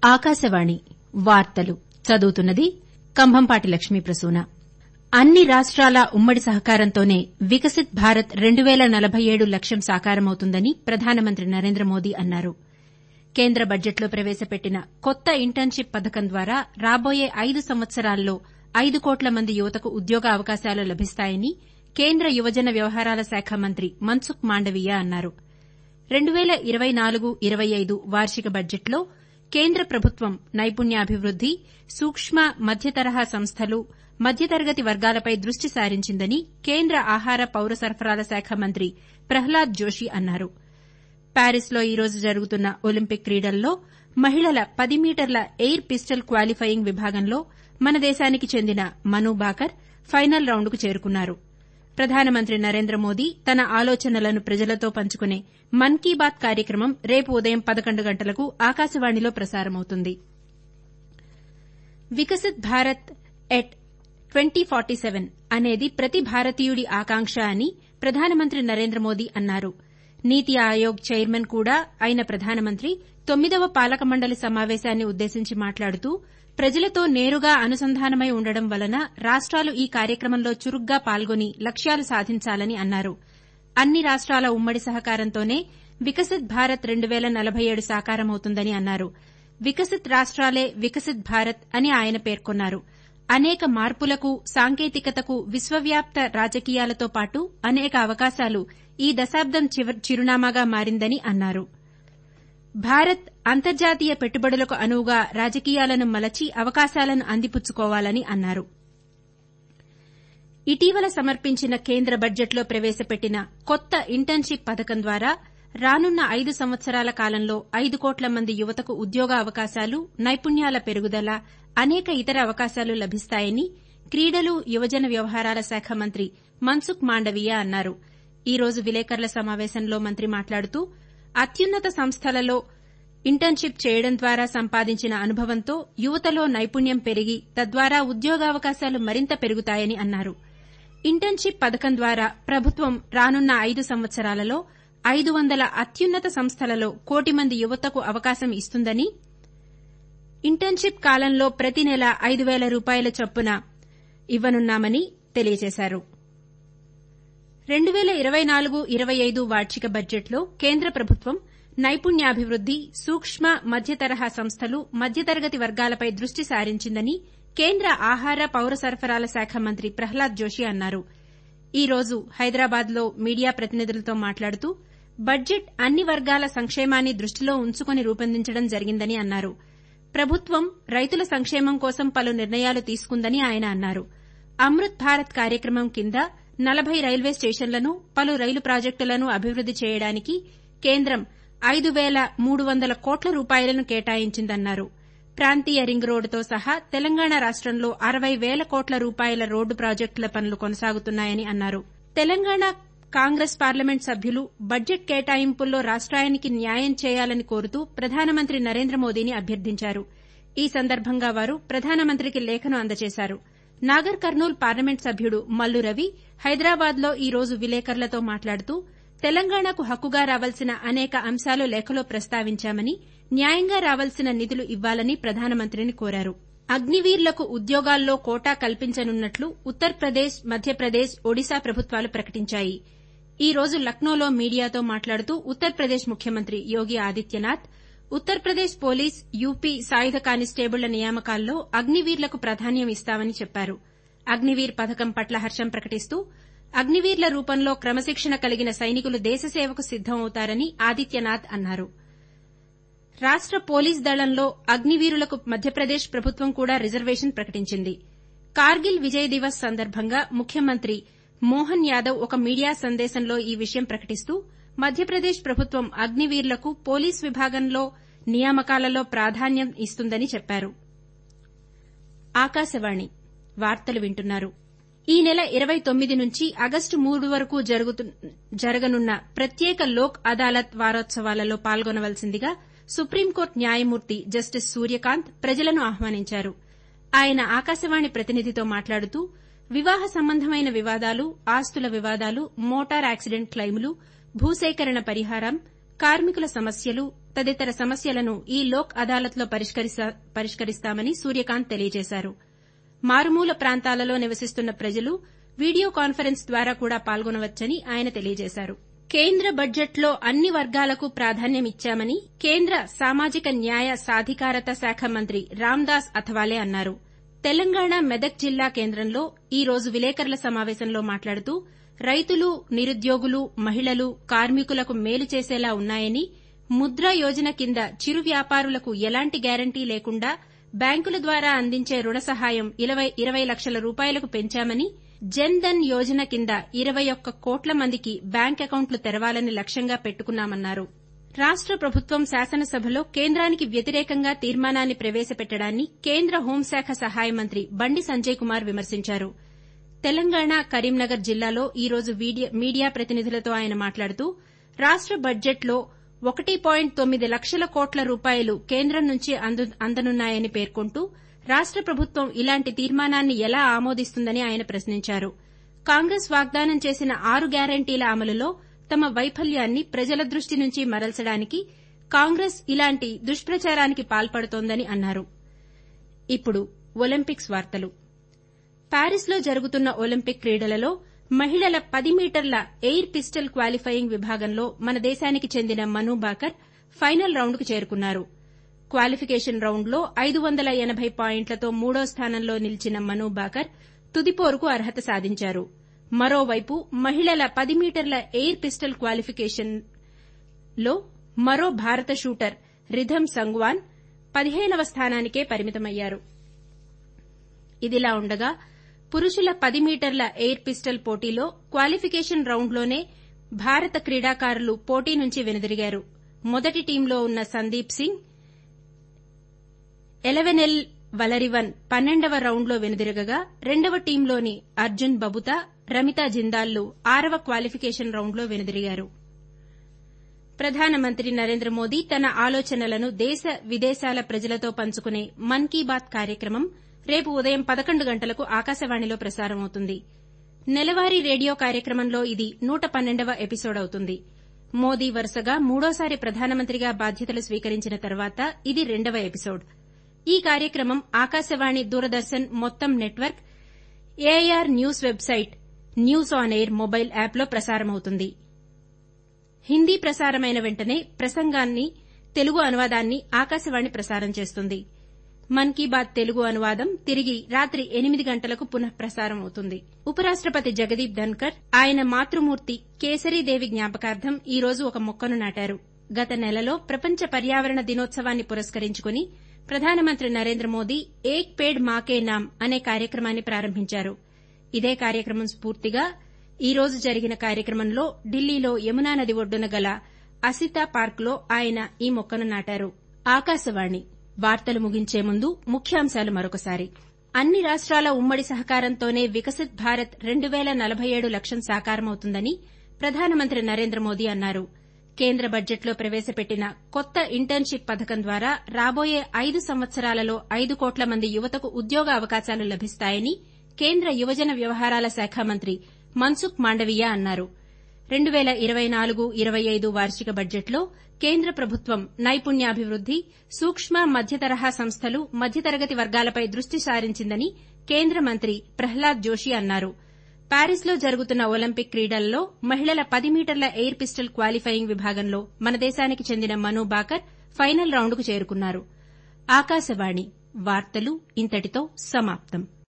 ఆకాశవాణి వార్తలు చదువుతున్నది కంభంపాటి లక్ష్మీప్రసూన అన్ని రాష్ట్రాల ఉమ్మడి సహకారంతోనే వికసిత్ భారత్ రెండు పేల నలభై ఏడు లక్ష్యం సాకారమవుతుందని ప్రధానమంత్రి నరేంద్ర మోదీ అన్నారు కేంద్ర బడ్జెట్లో ప్రవేశపెట్టిన కొత్త ఇంటర్న్షిప్ పథకం ద్వారా రాబోయే ఐదు సంవత్సరాల్లో ఐదు కోట్ల మంది యువతకు ఉద్యోగ అవకాశాలు లభిస్తాయని కేంద్ర యువజన వ్యవహారాల శాఖ మంత్రి మన్సుఖ్ మాండవీయ అన్నారు రెండు పేల ఇరవై నాలుగు ఇరవై ఐదు వార్షిక బడ్జెట్లో కేంద్ర ప్రభుత్వం నైపుణ్యాభివృద్ది సూక్ష్మ మధ్య తరహా సంస్థలు మధ్యతరగతి వర్గాలపై దృష్టి సారించిందని కేంద్ర ఆహార పౌర సరఫరాల శాఖ మంత్రి ప్రహ్లాద్ జోషి అన్నారు ప్యారిస్లో ఈ రోజు జరుగుతున్న ఒలింపిక్ క్రీడల్లో మహిళల పది మీటర్ల ఎయిర్ పిస్టల్ క్వాలిఫయింగ్ విభాగంలో మన దేశానికి చెందిన మను బాకర్ ఫైనల్ రౌండ్కు చేరుకున్నారు ప్రధానమంత్రి నరేంద్ర మోదీ తన ఆలోచనలను ప్రజలతో పంచుకునే మన్ కీ బాత్ కార్యక్రమం రేపు ఉదయం పదకొండు గంటలకు ఆకాశవాణిలో ప్రసారమవుతుంది Viksit Bharat at twenty forty seven అనేది ప్రతి భారతీయుడి ఆకాంక్ష అని ప్రధానమంత్రి నరేంద్ర మోదీ అన్నారు నీతి ఆయోగ్ చైర్మన్ కూడా అయిన ప్రధానమంత్రి తొమ్మిదవ పాలక మండలి సమావేశాన్ని ఉద్దేశించి మాట్లాడుతూ ప్రజలతో నేరుగా అనుసంధానమై ఉండడం వలన రాష్ట్రాలు ఈ కార్యక్రమంలో చురుగ్గా పాల్గొని లక్ష్యాలు సాధించాలని అన్నారు అన్ని రాష్ట్రాల ఉమ్మడి సహకారంతోనే వికసిత్ భారత్ రెండు పేల నలభై ఏడు సాకారమవుతుందని అన్నారు వికసిత్ రాష్ట్రాలే వికసిత్ భారత్ అని ఆయన పేర్కొన్నారు అనేక మార్పులకు సాంకేతికతకు విశ్వవ్యాప్త రాజకీయాలతో పాటు అనేక అవకాశాలు ఈ దశాబ్దం చిరునామాగా మారిందని అన్నారు భారత్ అంతర్జాతీయ పెట్టుబడులకు అనువుగా రాజకీయాలను మలచి అవకాశాలను అందిపుచ్చుకోవాలని అన్నారు ఇటీవల సమర్పించిన కేంద్ర బడ్జెట్లో ప్రవేశపెట్టిన కొత్త ఇంటర్న్షిప్ పథకం ద్వారా రానున్న ఐదు సంవత్సరాల కాలంలో ఐదు కోట్ల మంది యువతకు ఉద్యోగ అవకాశాలు నైపుణ్యాల పెరుగుదల అనేక ఇతర అవకాశాలు లభిస్తాయని క్రీడలు యువజన వ్యవహారాల శాఖ మంత్రి మన్సుఖ్ మాండవీయ అన్నారు ఈ రోజు విలేకరుల సమావేశంలో మంత్రి మాట్లాడుతూ అత్యున్నత సంస్థలలో ఇంటర్న్షిప్ చేయడం ద్వారా సంపాదించిన అనుభవంతో యువతలో నైపుణ్యం పెరిగి తద్వారా ఉద్యోగావకాశాలు మరింత పెరుగుతాయని అన్నారు ఇంటర్న్షిప్ పథకం ద్వారా ప్రభుత్వం రానున్న ఐదు సంవత్సరాలలో ఐదు వందల అత్యున్నత సంస్థలలో కోటి మంది యువతకు అవకాశం ఇస్తుందని ఇంటర్న్షిప్ కాలంలో ప్రతి నెల ఐదు పేల రూపాయల చొప్పున ఇవ్వనున్నామని తెలియజేశారు రెండు పేల ఇరవై నాలుగు ఇరవై ఐదు వార్షిక బడ్జెట్లో కేంద్ర ప్రభుత్వం నైపుణ్యాభివృద్ది సూక్ష్మ మధ్య తరహా సంస్థలు మధ్యతరగతి వర్గాలపై దృష్టి సారించిందని కేంద్ర ఆహార పౌర సరఫరాల శాఖ మంత్రి ప్రహ్లాద్ జోషి అన్నారు ఈ రోజు హైదరాబాద్లో మీడియా ప్రతినిధులతో మాట్లాడుతూ బడ్జెట్ అన్ని వర్గాల సంక్షేమాన్ని దృష్టిలో ఉంచుకుని రూపొందించడం జరిగిందని అన్నారు ప్రభుత్వం రైతుల సంక్షేమం కోసం పలు నిర్ణయాలు తీసుకుందని ఆయన అన్నారు అమృత్ భారత్ కార్యక్రమం కింద నలభై రైల్వే స్టేషన్లను పలు రైలు ప్రాజెక్టులను అభివృద్ది చేయడానికి కేంద్రం ఐదు పేల మూడు వందల కోట్ల రూపాయలను కేటాయించిందన్నారు ప్రాంతీయ రింగ్ రోడ్డుతో సహా తెలంగాణ రాష్టంలో అరవై పేల కోట్ల రూపాయల రోడ్డు ప్రాజెక్టుల పనులు కొనసాగుతున్నాయని అన్నారు తెలంగాణ కాంగ్రెస్ పార్లమెంట్ సభ్యులు బడ్జెట్ కేటాయింపుల్లో రాష్ట్రానికి న్యాయం చేయాలని కోరుతూ ప్రధానమంత్రి నరేంద్ర మోదీని అభ్యర్థించారు ఈ సందర్భంగా వారు ప్రధానమంత్రికి లేఖను అందజేశారు నాగర్ కర్నూల్ పార్లమెంట్ సభ్యుడు మల్లు రవి హైదరాబాద్లో ఈ రోజు విలేకరులతో మాట్లాడుతూ తెలంగాణకు హక్కుగా రావాల్సిన అనేక అంశాలు లేఖలో ప్రస్తావించామని న్యాయంగా రావాల్సిన నిధులు ఇవ్వాలని ప్రధానమంత్రిని కోరారు అగ్నివీర్లకు ఉద్యోగాల్లో కోటా కల్పించనున్నట్లు ఉత్తరప్రదేశ్ మధ్యప్రదేశ్ ఒడిశా ప్రభుత్వాలు ప్రకటించాయి ఈ రోజు లక్నోలో మీడియాతో మాట్లాడుతూ ఉత్తరప్రదేశ్ ముఖ్యమంత్రి యోగి ఆదిత్యనాథ్ ఉత్తరప్రదేశ్ పోలీస్ యూపీ సాయుధ కానిస్టేబుళ్ల నియామకాల్లో అగ్నివీర్లకు ప్రాధాన్యం ఇస్తామని చెప్పారు అగ్నివీర్ పథకం పట్ల హర్షం ప్రకటిస్తూ అగ్నివీర్ల రూపంలో క్రమశిక్షణ కలిగిన సైనికులు దేశసేవకు సిద్దం అవుతారని ఆదిత్యనాథ్ అన్నారు రాష్ట పోలీస్ దళంలో అగ్నివీరులకు మధ్యప్రదేశ్ ప్రభుత్వం కూడా రిజర్వేషన్ ప్రకటించింది కార్గిల్ విజయ్ దివస్ సందర్భంగా ముఖ్యమంత్రి మోహన్ యాదవ్ ఒక మీడియా సందేశంలో ఈ విషయం ప్రకటిస్తూ మధ్యప్రదేశ్ ప్రభుత్వం అగ్నివీర్లకు పోలీస్ విభాగంలో నియామకాలలో ప్రాధాన్యం ఇస్తుందని చెప్పారు ఆకాశవాణి వార్తలు వింటున్నారు ఈ నెల ఇరవై తొమ్మిది నుంచి ఆగస్టు మూడు వరకు జరగనున్న ప్రత్యేక లోక్ అదాలత్ వారోత్సవాలలో పాల్గొనవలసిందిగా సుప్రీంకోర్టు న్యాయమూర్తి జస్టిస్ సూర్యకాంత్ ప్రజలను ఆహ్వానించారు ఆయన ఆకాశవాణి ప్రతినిధితో మాట్లాడుతూ వివాహ సంబంధమైన వివాదాలు ఆస్తుల వివాదాలు మోటార్ యాక్సిడెంట్ క్లెయిములు భూసేకరణ పరిహారం కార్మికుల సమస్యలు తదితర సమస్యలను ఈ లోక్ అదాలత్లో పరిష్కరిస్తామని సూర్యకాంత్ తెలియజేశారు మారుమూల ప్రాంతాలలో నివసిస్తున్న ప్రజలు వీడియో కాన్ఫరెన్స్ ద్వారా కూడా పాల్గొనవచ్చని ఆయన తెలియజేశారు కేంద్ర బడ్జెట్లో అన్ని వర్గాలకు ప్రాధాన్యమిచ్చామని కేంద్ర సామాజిక న్యాయ సాధికారత శాఖ మంత్రి రామ్దాస్ అథవాలే అన్నారు తెలంగాణ మెదక్ జిల్లా కేంద్రంలో ఈ రోజు విలేకరుల సమావేశంలో మాట్లాడుతూ రైతులు నిరుద్యోగులు మహిళలు కార్మికులకు మేలు చేసేలా ఉన్నాయని ముద్రా యోజన కింద చిరు వ్యాపారులకు ఎలాంటి గ్యారంటీ లేకుండా బ్యాంకుల ద్వారా అందించే రుణ సహాయం ఇరవై లక్షల రూపాయలకు పెంచామని జన్ ధన్ యోజన కింద ఇరవై ఒక్క కోట్ల మందికి బ్యాంక్ అకౌంట్లు తెరవాలని లక్ష్యంగా పెట్టుకున్నామన్నారు రాష్ట ప్రభుత్వం శాసనసభలో కేంద్రానికి వ్యతిరేకంగా తీర్మానాన్ని ప్రవేశపెట్టడాన్ని కేంద్ర హోంశాఖ సహాయ మంత్రి బండి సంజయ్ కుమార్ విమర్శించారు తెలంగాణ కరీంనగర్ జిల్లాలో ఈ రోజు మీడియా ప్రతినిధులతో ఆయన మాట్లాడుతూ రాష్ట బడ్జెట్లో ఒకటి పాయింట్ తొమ్మిది లక్షల కోట్ల రూపాయలు కేంద్రం నుంచి అందనున్నాయని పేర్కొంటూ రాష్ట ప్రభుత్వం ఇలాంటి తీర్మానాన్ని ఎలా ఆమోదిస్తుందని ఆయన ప్రశ్నించారు కాంగ్రెస్ వాగ్దానం చేసిన ఆరు గ్యారంటీల అమలులో తమ వైఫల్యాన్ని ప్రజల దృష్టి నుంచి మరల్చడానికి కాంగ్రెస్ ఇలాంటి దుష్ప్రచారానికి పాల్పడుతోందని అన్నారు ఇప్పుడు ఒలింపిక్స్ వార్తలు ప్యారిస్లో జరుగుతున్న ఒలింపిక్ క్రీడలలో మహిళల పది మీటర్ల ఎయిర్ పిస్టల్ క్వాలిఫైయింగ్ విభాగంలో మన దేశానికి చెందిన మను బాకర్ ఫైనల్ రౌండ్కు చేరుకున్నారు క్వాలిఫికేషన్ రౌండ్లో ఐదు వందల ఎనబై పాయింట్లతో మూడో స్థానంలో నిలిచిన మను బాకర్ తుదిపోరుకు అర్హత సాధించారు మరోవైపు మహిళల పది మీటర్ల ఎయిర్ పిస్టల్ క్వాలిఫికేషన్లో మరో భారత షూటర్ రిధమ్ సంగ్వాన్ పదిహేనవ స్థానానికే పరిమితమయ్యారు ఇదిలా ఉండగా పురుషుల పది మీటర్ల ఎయిర్ పిస్టల్ పోటీలో క్వాలిఫికేషన్ రౌండ్లోనే భారత క్రీడాకారులు పోటీ నుంచి వెనుదిరిగారు మొదటి టీంలో ఉన్న సందీప్ సింగ్ ఎలెవెనెల్ వలరివన్ పన్నెండవ రౌండ్లో వెనుదిరగగా రెండవ టీంలోని అర్జున్ బబుతా రమితా జిందాల్లు ఆరవ క్వాలిఫికేషన్ రౌండ్లో వెనుదిరిగారు ప్రధానమంత్రి నరేంద్ర మోదీ తన ఆలోచనలను దేశ విదేశాల ప్రజలతో పంచుకునే మన్ కీ బాత్ కార్యక్రమం రేపు ఉదయం పదకొండు గంటలకు ఆకాశవాణిలో ప్రసారమవుతుంది నెలవారీ రేడియో కార్యక్రమంలో ఇది నూట పన్నెండవ ఎపిసోడ్ అవుతుంది మోదీ వరుసగా మూడోసారి ప్రధానమంత్రిగా బాధ్యతలు స్వీకరించిన తర్వాత ఇది రెండవ ఎపిసోడ్ ఈ కార్యక్రమం ఆకాశవాణి దూరదర్శన్ మొత్తం network AIR news website news on air mobile యాప్లో ప్రసారమవుతుంది హిందీ ప్రసారమైన వెంటనే ప్రసంగాన్ని తెలుగు అనువాదాన్ని ఆకాశవాణి ప్రసారం చేస్తుంది మన్ కీ బాత్ తెలుగు అనువాదం తిరిగి రాత్రి ఎనిమిది గంటలకు పునః ప్రసారమవుతుంది ఉపరాష్టపతి జగదీప్ ధన్కర్ ఆయన మాతృమూర్తి కేసరీదేవి జ్ఞాపకార్థం ఈ రోజు ఒక మొక్కను నాటారు గత నెలలో ప్రపంచ పర్యావరణ దినోత్సవాన్ని పురస్కరించుకుని ప్రధానమంత్రి నరేంద్ర మోదీ ఏక్ పేడ్ మాకే నామ్ అనే కార్యక్రమాన్ని ప్రారంభించారు ఇదే కార్యక్రమం స్ఫూర్తిగా ఈ రోజు జరిగిన కార్యక్రమంలో ఢిల్లీలో యమునా నది ఒడ్డున గల అసితా పార్కులో ఆయన ఈ మొక్కను నాటారు ఆకాశవాణి వార్తలు ముగించే ముందు ముఖ్యాంశాలు మరొకసారి అన్ని రాష్ట్రాల ఉమ్మడి సహకారంతోనే వికసిత్ భారత్ రెండు పేల నలభై ఏడు లక్ష్యం సాకారమవుతుందని ప్రధానమంత్రి నరేంద్ర మోదీ అన్నారు కేంద్ర బడ్జెట్లో ప్రవేశపెట్టిన కొత్త ఇంటర్న్షిప్ పథకం ద్వారా రాబోయే ఐదు సంవత్సరాలలో ఐదు కోట్ల మంది యువతకు ఉద్యోగ అవకాశాలు లభిస్తాయని కేంద్ర యువజన వ్యవహారాల శాఖ మంత్రి మన్సుఖ్ మాండవీయ అన్నారు రెండు పేల ఇరవై నాలుగు ఇరవై ఐదు వార్షిక బడ్జెట్లో కేంద్ర ప్రభుత్వం నైపుణ్యాభివృద్ది సూక్ష్మ మధ్యతరహా సంస్థలు మధ్యతరగతి వర్గాలపై దృష్టి సారించిందని కేంద్ర మంత్రి ప్రహ్లాద్ జోషి అన్నారు ప్యారిస్లో జరుగుతున్న ఒలింపిక్ క్రీడలలో మహిళల పది మీటర్ల ఎయిర్ పిస్టల్ క్వాలిఫైయింగ్ విభాగంలో మన దేశానికి చెందిన మను బాకర్ ఫైనల్ రౌండ్కు చేరుకున్నారు ఆకాశవాణి వార్తలు ఇంతటితో సమాప్తం